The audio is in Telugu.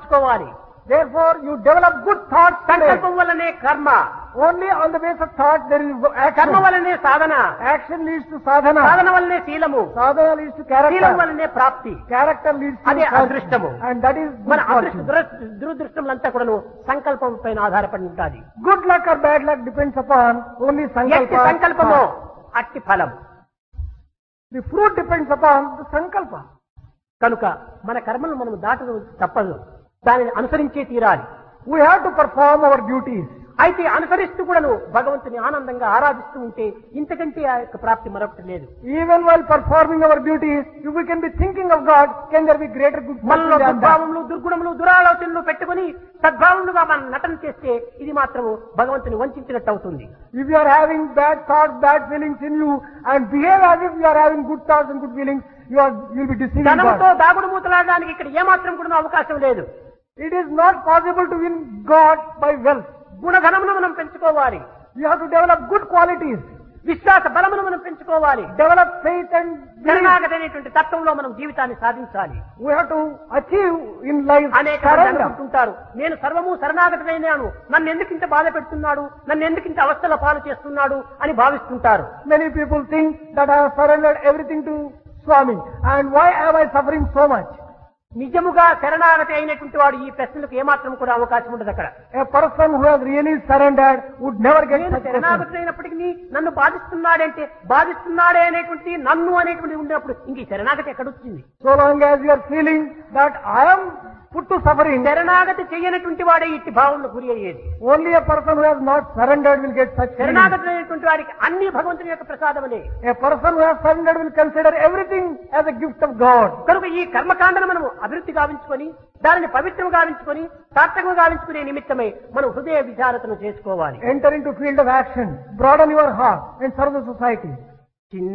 మార్చుకోవాలి Therefore, you develop good thoughts today. సంకల్పం వల్లనే కర్మ Only on the base of thought there is action. కర్మ వల్లనే సాధన Action leads to sadhana. సాధన వల్లనే శీలము Sadhana leads to Seelam character. వల్లనే ప్రాప్తి Character leads to అదే fortune. అదృష్టము. And that is మన good అదృష్ట fortune. దుర- దురదృష్టములంతా కూడాను సంకల్పం పైన ఆధారపడి ఉంటుంది Good luck or bad luck depends upon only ఎట్టి sankalpa. సంకల్పము అట్టి ఫలం The fruit depends upon the sankalpa. కనుక మన కర్మను మనం దాటడం తప్పదు దానిని అనుసరించే తీరాలి We have to perform our duties. అయితే అనుసరిస్తూ కూడాను భగవంతుని ఆనందంగా ఆరాధిస్తూ ఉంటే ఇంతకంటే ఆ యొక్క ప్రాప్తి మరొకటి లేదు Even while performing our duties, if we can be thinking of God, can there be greater good fortune మనలో than that? దుర్భావములు దుర్గుణములు దురాలోచనలు పెట్టుకుని సద్భావములుగా మనం నటన చేస్తే ఇది మాత్రము భగవంతుని వంచినట్టు అవుతుంది If you are having bad thoughts, bad feelings in you, and behave as if you are having good thoughts and good feelings, you are you will be deceiving ధనంతో God. దాగుడు మూతలాడడానికి ఇక్కడ ఏమాత్రం కూడా అవకాశం లేదు It is not possible to win God by wealth. గుణధనమును మనం పెంచుకోవాలి You have to develop good qualities, విశ్వాస బలమును మనం పెంచుకోవాలి develop faith and belief. శరణాగతి అనేటువంటి తత్వంలో మనం జీవితాన్ని సాధించాలి We have to achieve in life అనేక మంది surrender. అనుకుంటుంటారు నేను సర్వము శరణాగతమైనాను నన్ను ఎందుకు ఇంత బాధ పెడుతున్నాడు నన్ను ఎందుకు ఇంత అవస్థల పాలు చేస్తున్నాడు అని భావిస్తుంటారు Many people think that I have surrendered everything to Swami, and why am I suffering so much? నిజముగా శరణాగతి అయినటువంటి వాడు ఈ ప్రశ్నలకు ఏమాత్రం కూడా అవకాశం ఉండదు అక్కడ A person who has really surrendered would never get నేను such questions. శరణాగతి అయినప్పటికీ నన్ను బాధిస్తున్నాడంటే బాధిస్తున్నాడే అనేటువంటి నన్ను అనేటువంటి ఉన్నప్పుడు ఇంక ఈ శరణాగతి ఎక్కడొచ్చింది So long as you are feeling that I am put to suffering, శరణాగతి చేయనటువంటి వాడే ఇట్టి భావంలో గురి అయ్యేది only a person who has not surrendered will get such feelings. శరణాగతి అయినటువంటి వారికి అన్ని భగవంతుని యొక్క ప్రసాదములే A person who has surrendered will consider everything as a gift of God. కనుక ఈ కర్మకాండను మనము అభివృద్ధి గావించుకొని దానిని పవిత్రం గావించుకొని సార్థకం గావించుకునే నిమిత్తమై మనం హృదయ విచారతను చేసుకోవాలి Enter into field of action, broaden your heart and serve the society.